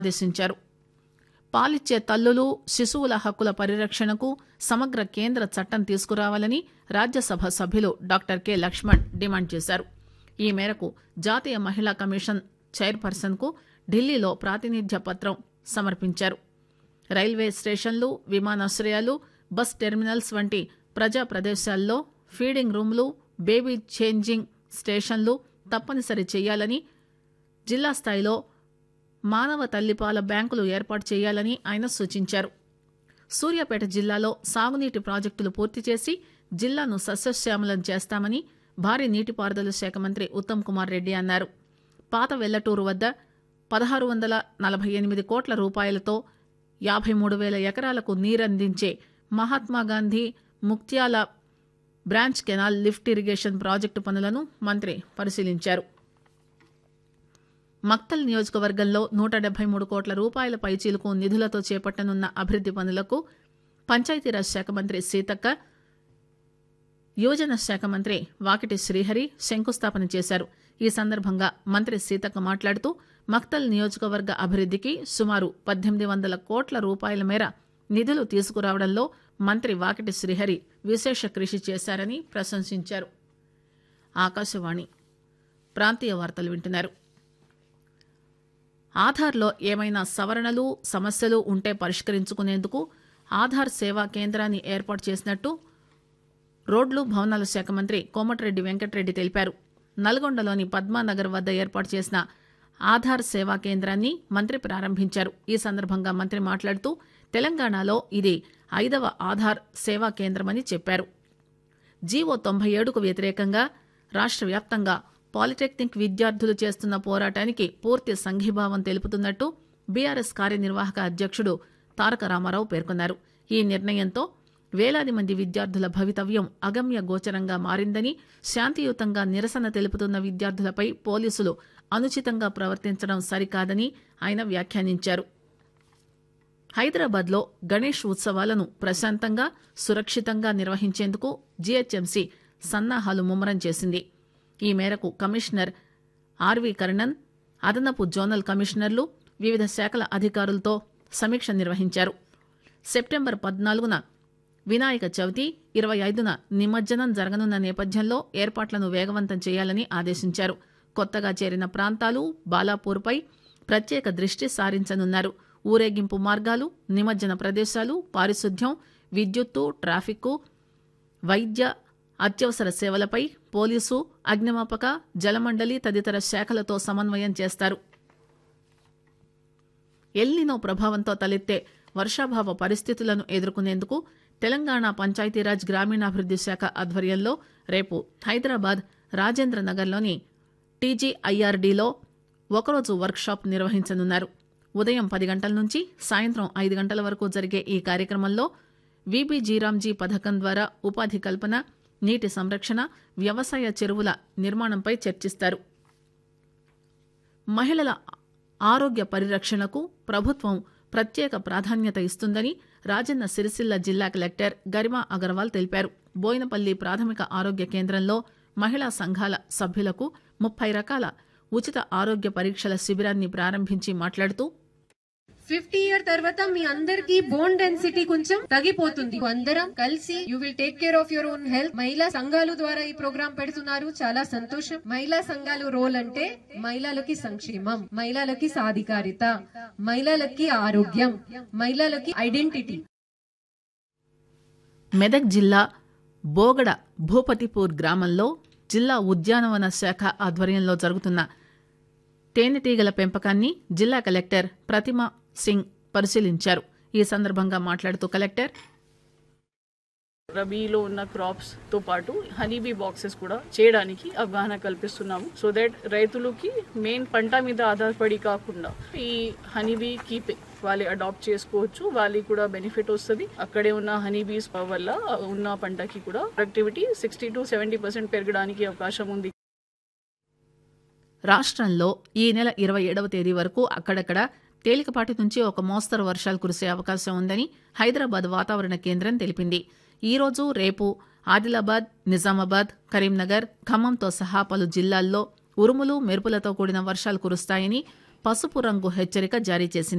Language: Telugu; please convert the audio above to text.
ఆదేశించారు పాలిచ్చే తల్లులు శిశువుల హక్కుల పరిరక్షణకు సమగ్ర కేంద్ర చట్టం తీసుకురావాలని రాజ్యసభ సభ్యులు డాక్టర్ కె లక్ష్మణ్ డిమాండ్ చేశారు ఈ మేరకు జాతీయ మహిళా కమిషన్ చైర్పర్సన్ కు ఢిల్లీలో ప్రాతినిధ్య పత్రం సమర్పించారు రైల్వే స్టేషన్లు విమానాశ్రయాలు బస్ టెర్మినల్స్ వంటి ప్రజా ప్రదేశాల్లో ఫీడింగ్ రూమ్లు బేబీ చేంజింగ్ స్టేషన్లు తప్పనిసరి చేయాలని జిల్లా స్థాయిలో మానవ తల్లిపాల బ్యాంకులు ఏర్పాటు చేయాలని ఆయన సూచించారు సూర్యాపేట జిల్లాలో సాగునీటి ప్రాజెక్టులు పూర్తి చేసి జిల్లాను సస్యశ్యామలం చేస్తామని భారీ నీటిపారుదల శాఖ మంత్రి ఉత్తమ్ కుమార్ రెడ్డి అన్నారు పాత వెల్లటూరు వద్ద పదహారు వందల నలభై ఎనిమిది కోట్ల రూపాయలతో యాభై మూడు వేల ఎకరాలకు నీరందించే Mahatma Gandhi Muktyala branch canal lift irrigation project పనులను మంత్రి పరిశీలించారు మక్తల్ నియోజకవర్గంలో నూట డెబ్బై మూడు కోట్ల రూపాయల పైచీలకు నిధులతో చేపట్టనున్న అభివృద్ది పనులకు పంచాయతీరాజ్ శాఖ మంత్రి సీతక్క యువజన శాఖ మంత్రి వాకిటి శ్రీహరి శంకుస్థాపన చేశారు ఈ సందర్భంగా మంత్రి సీతక్క మాట్లాడుతూ మక్తల్ నియోజకవర్గ అభివృద్దికి సుమారు పద్దెనిమిది వందల కోట్ల రూపాయల మేర నిధులు తీసుకురావడంలో మంత్రి వాకిటి శ్రీహరి విశేష కృషి చేశారని ప్రశంసించారు ఆకాశవాణి ప్రాంతీయ వార్తలు వింటున్నారు ఆధార్లో ఏమైనా సవరణలు సమస్యలు ఉంటే పరిష్కరించుకునేందుకు ఆధార్ సేవా కేంద్రాన్ని ఏర్పాటు చేసినట్టు రోడ్లు భవనాల శాఖ మంత్రి కోమటిరెడ్డి వెంకటరెడ్డి తెలిపారు నల్గొండలోని పద్మానగర్ వద్ద ఏర్పాటు చేసిన ఆధార్ సేవా కేంద్రాన్ని మంత్రి ప్రారంభించారు ఈ సందర్భంగా మంత్రి మాట్లాడుతూ తెలంగాణలో ఇది ఐదవ ఆధార్ సేవా కేంద్రమని చెప్పారు జీవో తొంభై ఏడుకు వ్యతిరేకంగా రాష్ట్ర వ్యాప్తంగా పాలిటెక్నిక్ విద్యార్థులు చేస్తున్న పోరాటానికి పూర్తి సంఘీభావం తెలుపుతున్నట్టు బీఆర్ఎస్ కార్యనిర్వాహక అధ్యక్షుడు తారక రామారావు పేర్కొన్నారు ఈ నిర్ణయంతో వేలాది మంది విద్యార్థుల భవితవ్యం అగమ్య గోచరంగా మారిందని శాంతియుతంగా నిరసన తెలుపుతున్న విద్యార్థులపై పోలీసులు అనుచితంగా ప్రవర్తించడం సరికాదని ఆయన వ్యాఖ్యానించారు హైదరాబాద్లో గణేష్ ఉత్సవాలను ప్రశాంతంగా సురక్షితంగా నిర్వహించేందుకు జీహెచ్ఎంసీ సన్నాహాలు ముమ్మరం చేసింది ఈ మేరకు కమిషనర్ ఆర్వి కర్ణన్ అదనపు జోనల్ కమిషనర్లు వివిధ శాఖల అధికారులతో సమీక్ష నిర్వహించారు సెప్టెంబర్ పద్నాలుగున వినాయక చవితి ఇరవై ఐదున నిమజ్జనం జరగనున్న నేపథ్యంలో ఏర్పాట్లను వేగవంతం చేయాలని ఆదేశించారు కొత్తగా చేరిన ప్రాంతాలు బాలాపూర్పై ప్రత్యేక దృష్టి సారించనున్నారు ఊరేగింపు మార్గాలు నిమజ్జన ప్రదేశాలు పారిశుద్ధ్యం విద్యుత్తు ట్రాఫిక్కు వైద్య అత్యవసర సేవలపై పోలీసు అగ్నిమాపక జలమండలి తదితర శాఖలతో సమన్వయం చేస్తారు ఎల్నినో ప్రభావంతో తలెత్తే వర్షాభావ పరిస్థితులను ఎదుర్కొనేందుకు తెలంగాణ పంచాయతీరాజ్ గ్రామీణాభివృద్ది శాఖ ఆధ్వర్యంలో రేపు హైదరాబాద్ రాజేంద్ర నగర్లోని టీజీఐఆర్డీలో ఒకరోజు వర్క్షాప్ నిర్వహించనున్నారు ఉదయం పది గంటల నుంచి సాయంత్రం ఐదు గంటల వరకు జరిగే ఈ కార్యక్రమంలో వీబీజీరామ్జీ పథకం ద్వారా ఉపాధి కల్పన నీటి సంరక్షణ వ్యవసాయ చెరువుల నిర్మాణంపై చర్చిస్తారు మహిళల ఆరోగ్య పరిరక్షణకు ప్రభుత్వం ప్రత్యేక ప్రాధాన్యత ఇస్తుందని రాజన్న సిరిసిల్ల జిల్లా కలెక్టర్ గరిమా అగర్వాల్ తెలిపారు బోయినపల్లి ప్రాథమిక ఆరోగ్య కేంద్రంలో మహిళా సంఘాల సభ్యులకు ముప్పై రకాల ఉచిత ఆరోగ్య పరీక్షల శిబిరాన్ని ప్రారంభించి మాట్లాడుతూ ఫిఫ్టీ ఇయర్ తర్వాత మీ అందరికి బోన్ డెన్సిటీ కొంచెం తగ్గిపోతుంది అందరం కలిసి you will take care of your own health మహిళా సంఘాలు ద్వారా ఈ ప్రోగ్రామ్ పెడుతున్నారు చాలా సంతోషం మహిళా సంఘాలు రోల్ అంటే మహిళలకి సంక్షేమం మహిళలకి సాధికారిత మహిళలకి ఆరోగ్యం మహిళలకి ఐడెంటిటీ మెదక్ జిల్లా బోగడ భూపతిపూర్ గ్రామంలో జిల్లా ఉద్యానవన శాఖ ఆధ్వర్యంలో జరుగుతున్న తేనెటీగల పెంపకాన్ని జిల్లా కలెక్టర్ ప్రతిమ సింగ్ పరిశీలించారు ఈ సందర్భంగా మాట్లాడుతూ కలెక్టర్ రబీలో ఉన్న క్రాప్స్ తో పాటు హనీబీ బాక్సెస్ కూడా చేయడానికి అవగాహన కల్పిస్తున్నాము సో దట్ రైతులకి మెయిన్ పంట మీద ఆధారపడి కాకుండా ఈ హనీబీ కీప్ వాళ్ళు అడాప్ట్ చేసుకోవచ్చు వాళ్ళకి కూడా బెనిఫిట్ వస్తుంది అక్కడే ఉన్న హనీబీస్ వల్ల ఉన్న పంటకి కూడా productivity sixty to seventy percent పెరగడానికి అవకాశం ఉంది రాష్ట్రంలో ఈ నెల ఇరవై ఏడవ తేదీ వరకు అక్కడక్కడ తేలికపాటి నుంచి ఒక మోస్తరు వర్షాలు కురిసే అవకాశం ఉందని హైదరాబాద్ వాతావరణ కేంద్రం తెలిపింది ఈ రోజు రేపు ఆదిలాబాద్ నిజామాబాద్ కరీంనగర్ ఖమ్మంతో సహా పలు జిల్లాల్లో ఉరుములు మెరుపులతో కూడిన వర్షాలు కురుస్తాయని పసుపు రంగు హెచ్చరిక జారీ చేసింది